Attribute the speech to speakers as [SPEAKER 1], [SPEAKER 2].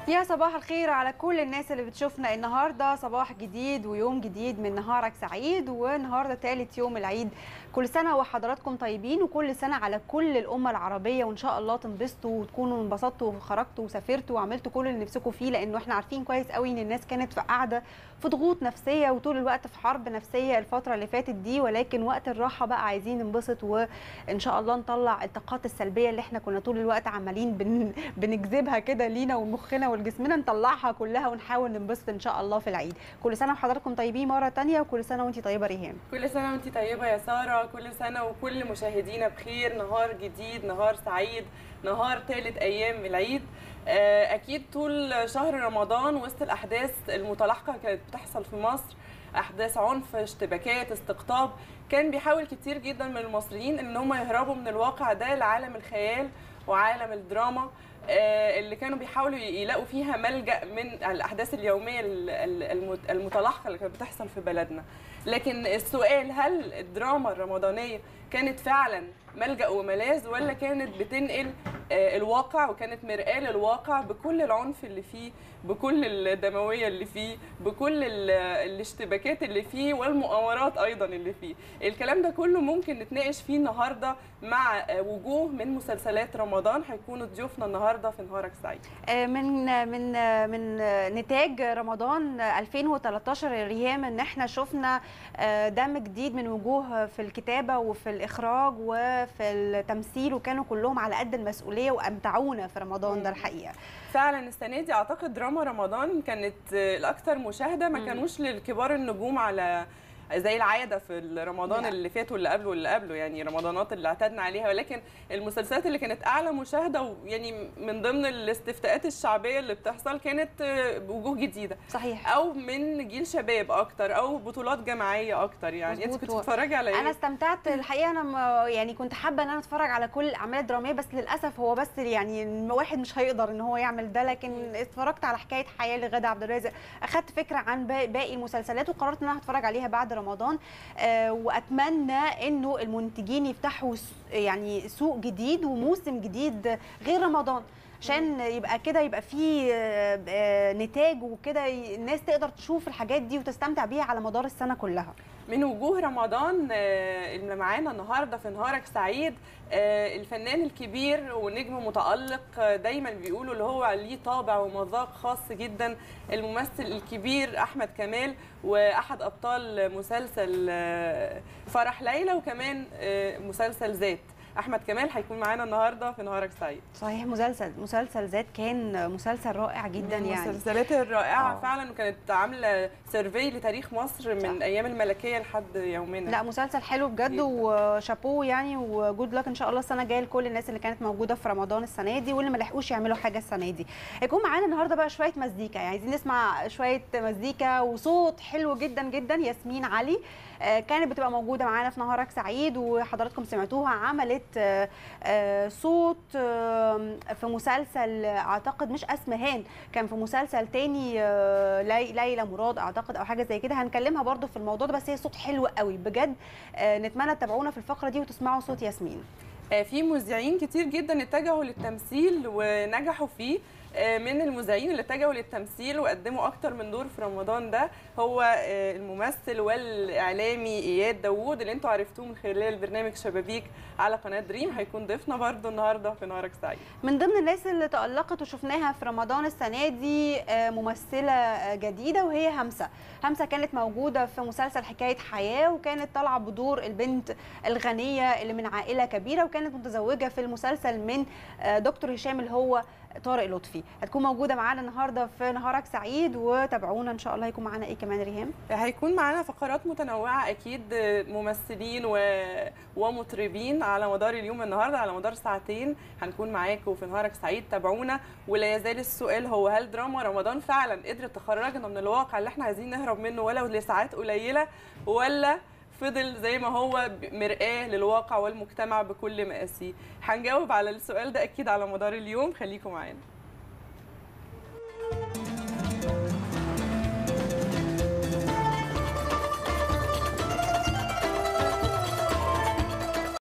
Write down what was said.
[SPEAKER 1] يا صباح الخير على كل الناس اللي بتشوفنا النهارده صباح جديد ويوم جديد من نهارك سعيد والنهارده ثالث يوم العيد كل سنه وحضراتكم طيبين وكل سنه على كل الامه العربيه وان شاء الله تنبسطوا وتكونوا انبسطتوا وخرجتوا وسافرتوا وعملتوا كل اللي نفسكم فيه لانه احنا عارفين كويس قوي ان الناس كانت في قاعده في ضغوط نفسيه وطول الوقت في حرب نفسيه الفتره اللي فاتت دي ولكن وقت الراحه بقى عايزين ننبسط وان شاء الله نطلع الطاقات السلبيه اللي احنا كنا طول الوقت عمالين بن... بنجذبها كده لينا ومخنا ولجسمنا نطلعها كلها ونحاول ننبسط ان شاء الله في العيد كل سنه وحضراتكم طيبين مره تانية وكل سنه وانت طيبه ريهام
[SPEAKER 2] كل سنة وانت طيبة يا سارة كل سنة وكل مشاهدينا بخير نهار جديد نهار سعيد نهار ثالث أيام العيد آه، أكيد طول شهر رمضان وسط الأحداث المتلاحقة كانت بتحصل في مصر أحداث عنف اشتباكات استقطاب كان بيحاول كتير جدا من المصريين إن هم يهربوا من الواقع ده لعالم الخيال وعالم الدراما آه، اللي كانوا بيحاولوا يلاقوا فيها ملجأ من الأحداث اليومية ال- ال- المت- المتلاحقة اللي كانت بتحصل في بلدنا لكن السؤال هل الدراما الرمضانية كانت فعلا ملجأ وملاذ ولا كانت بتنقل آه، الواقع وكانت مرآة للواقع بكل العنف اللي فيه بكل الدموية اللي فيه بكل ال- الاشتباكات اللي فيه والمؤامرات أيضا اللي فيه الكلام ده كله ممكن نتناقش فيه النهاردة مع آه، وجوه من مسلسلات رمضان هيكونوا ضيوفنا النهاردة في نهارك سعيد
[SPEAKER 1] آه، من من آه، من آه، نتاج رمضان آه، 2013 ريهام ان احنا شفنا آه، دم جديد من وجوه في الكتابه وفي الاخراج وفي التمثيل وكانوا كلهم على قد المسؤوليه وامتعونا في رمضان ده الحقيقه
[SPEAKER 2] فعلا السنه دي اعتقد دراما رمضان كانت آه، الاكثر مشاهده ما
[SPEAKER 1] مم.
[SPEAKER 2] كانوش للكبار النجوم على زي العاده في رمضان
[SPEAKER 1] لا.
[SPEAKER 2] اللي فات واللي قبله واللي قبله يعني رمضانات اللي اعتدنا عليها ولكن المسلسلات اللي كانت اعلى مشاهده ويعني من ضمن الاستفتاءات الشعبيه اللي بتحصل كانت آه، بوجوه جديده
[SPEAKER 1] صحيح
[SPEAKER 2] او من جيل شباب اكتر او بطولات جماعيه اكتر يعني انت
[SPEAKER 1] مظبوط.
[SPEAKER 2] كنت بتتفرجي على
[SPEAKER 1] انا
[SPEAKER 2] ايه
[SPEAKER 1] استمتعت الحقيقه انا م- يعني كنت حابه ان انا اتفرج على كل الاعمال الدراميه بس للاسف هو بس يعني الواحد مش هيقدر ان هو يعمل ده لكن اتفرجت على حكايه حياه لغاده عبد الرازق اخدت فكره عن با- باقي المسلسلات وقررت ان انا هتفرج عليها بعد رمضان آه، واتمنى انه المنتجين يفتحوا س- يعني سوق جديد وموسم جديد غير رمضان عشان يبقى كده يبقى فيه آه، آه، نتاج وكده ي- الناس تقدر تشوف الحاجات دي وتستمتع بيها على مدار السنه كلها
[SPEAKER 2] من وجوه رمضان آه، اللي معانا النهارده في نهارك سعيد آه، الفنان الكبير ونجم متألق آه، دايما بيقولوا اللي هو ليه طابع ومذاق خاص جدا الممثل الكبير احمد كمال واحد ابطال مسلسل آه، فرح ليلى وكمان آه، مسلسل ذات احمد كمال هيكون معانا النهارده في نهارك سعيد
[SPEAKER 1] صحيح مسلسل مسلسل ذات كان مسلسل رائع جدا
[SPEAKER 2] من
[SPEAKER 1] يعني
[SPEAKER 2] المسلسلات الرائعه
[SPEAKER 1] آه.
[SPEAKER 2] فعلا وكانت عامله سيرفي لتاريخ مصر من
[SPEAKER 1] صح.
[SPEAKER 2] ايام الملكيه لحد يومنا
[SPEAKER 1] لا مسلسل حلو بجد
[SPEAKER 2] جداً.
[SPEAKER 1] وشابوه يعني وجود لك ان شاء الله السنه الجايه لكل الناس اللي كانت موجوده في رمضان السنه دي واللي ما لحقوش يعملوا حاجه السنه دي هيكون معانا النهارده بقى شويه مزيكا يعني عايزين نسمع شويه مزيكا وصوت حلو جدا جدا ياسمين علي آه، كانت بتبقى موجوده معانا في نهارك سعيد وحضراتكم سمعتوها عملت آه، آه، صوت آه، في مسلسل آه، اعتقد مش اسمهان كان في مسلسل تاني آه، لي- ليلى مراد اعتقد او حاجه زي كده هنكلمها برضو في الموضوع ده بس هي صوت حلو قوي بجد آه، نتمنى تتابعونا في الفقره دي وتسمعوا صوت ياسمين
[SPEAKER 2] آه، في مذيعين كتير جدا اتجهوا للتمثيل ونجحوا فيه آه، من المذيعين اللي اتجهوا للتمثيل وقدموا اكتر من دور في رمضان ده هو آه، الممثل والاعلامي اياد داوود اللي انتوا عرفتوه من خلال برنامج شبابيك على قناه دريم هيكون ضيفنا برضه النهارده في نهارك سعيد
[SPEAKER 1] من ضمن الناس اللي تألقت وشفناها في رمضان السنة دي آه، ممثلة آه، جديدة وهي همسة همسة كانت موجودة في مسلسل حكاية حياة وكانت طالعة بدور البنت الغنية اللي من عائلة كبيرة وكانت متزوجة في المسلسل من آه، دكتور هشام اللي هو طارق لطفي هتكون موجودة معانا النهاردة في نهارك سعيد وتابعونا إن شاء الله هيكون معانا إيه كمان ريهام
[SPEAKER 2] هيكون معانا فقرات متنوعة أكيد ممثلين و... ومطربين على مدار اليوم النهاردة على مدار ساعتين هنكون معاكم في نهارك سعيد تابعونا ولا يزال السؤال هو هل دراما رمضان فعلا قدرت تخرجنا من الواقع اللي احنا عايزين نهرب منه ولو لساعات قليلة ولا فضل زي ما هو ب- مرآة للواقع والمجتمع بكل مقاسيه هنجاوب على السؤال ده أكيد على مدار اليوم خليكم معانا